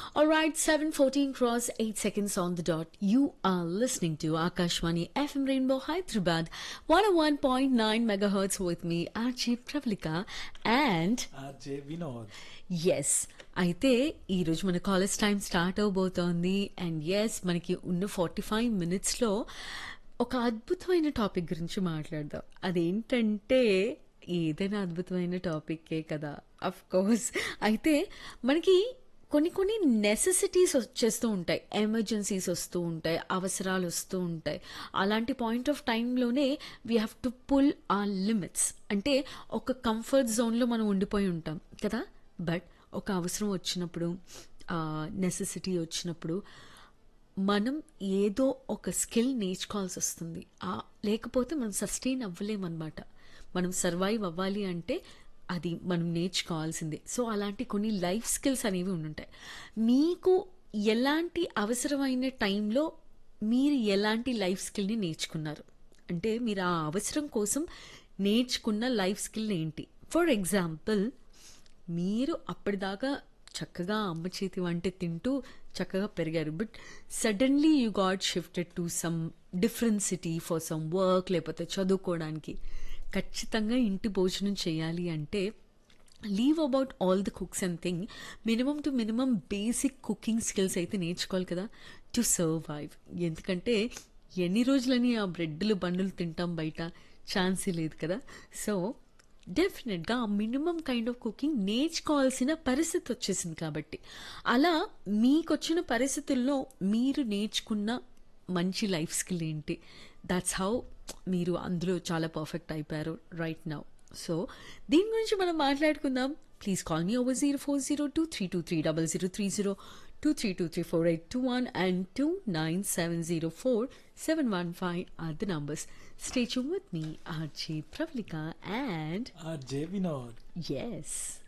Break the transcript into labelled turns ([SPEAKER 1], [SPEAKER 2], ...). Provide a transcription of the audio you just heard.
[SPEAKER 1] All right, 7:14 cross 8 seconds on the dot. You are listening to Akashwani FM Rainbow Hyderabad 101.9 megahertz with me, Archie Pravlika, and
[SPEAKER 2] RJ Vinod
[SPEAKER 1] yes అయితే ఈరోజు మన college time start అవబోతోంది and yes మనకి ఉన్న forty five మినిట్స్లో ఒక అద్భుతమైన topic గురించి మాట్లాడదాం అదేంటంటే ఏదైనా అద్భుతమైన టాపిక్కే కదా అఫ్ కోర్స్ అయితే మనకి కొన్ని కొన్ని నెసెసిటీస్ వచ్చేస్తూ ఉంటాయి ఎమర్జెన్సీస్ వస్తూ ఉంటాయి అవసరాలు వస్తూ ఉంటాయి అలాంటి పాయింట్ ఆఫ్ టైంలోనే వీ హ్యావ్ టు పుల్ ఆ లిమిట్స్ అంటే ఒక కంఫర్ట్ జోన్లో మనం ఉండిపోయి ఉంటాం కదా బట్ ఒక అవసరం వచ్చినప్పుడు నెసెసిటీ వచ్చినప్పుడు మనం ఏదో ఒక స్కిల్ నేర్చుకోవాల్సి వస్తుంది ఆ లేకపోతే మనం సస్టైన్ అవ్వలేమన్నమాట మనం సర్వైవ్ అవ్వాలి అంటే అది మనం నేర్చుకోవాల్సిందే సో అలాంటి కొన్ని లైఫ్ స్కిల్స్ అనేవి ఉండుంటాయి మీకు ఎలాంటి అవసరమైన టైంలో మీరు ఎలాంటి లైఫ్ స్కిల్ని నేర్చుకున్నారు అంటే మీరు ఆ అవసరం కోసం నేర్చుకున్న లైఫ్ స్కిల్ ఏంటి ఫర్ ఎగ్జాంపుల్ మీరు అప్పటిదాకా చక్కగా అమ్మ చేతి వంట తింటూ చక్కగా పెరిగారు but suddenly you got shifted to some different city for some work లేకపోతే చదువుకోవడానికి ఖచ్చితంగా ఇంటి భోజనం చేయాలి అంటే leave about all the cooks and thing minimum to minimum basic cooking skills అయితే నేర్చుకోవాలి కదా టు సర్వైవ్ ఎందుకంటే ఎన్ని రోజులని ఆ బ్రెడ్లు బండ్లు తింటాం బయట ఛాన్సే లేదు కదా సో డెఫినెట్గా ఆ మినిమం కైండ్ ఆఫ్ కుకింగ్ నేర్చుకోవాల్సిన పరిస్థితి వచ్చేసింది కాబట్టి అలా మీకు వచ్చిన పరిస్థితుల్లో మీరు నేర్చుకున్న మంచి లైఫ్ స్కిల్ ఏంటి దాట్స్ హౌ మీరు అందులో చాలా పర్ఫెక్ట్ అయిపోయారు రైట్ నౌ సో దీని గురించి మనం మాట్లాడుకుందాం please call me over zero four zero two three two three double zero three zero two three two three four eight two one and two nine seven zero four seven one five are the numbers stay tune with me RJ Pravalika and
[SPEAKER 2] RJ Vinod
[SPEAKER 1] yes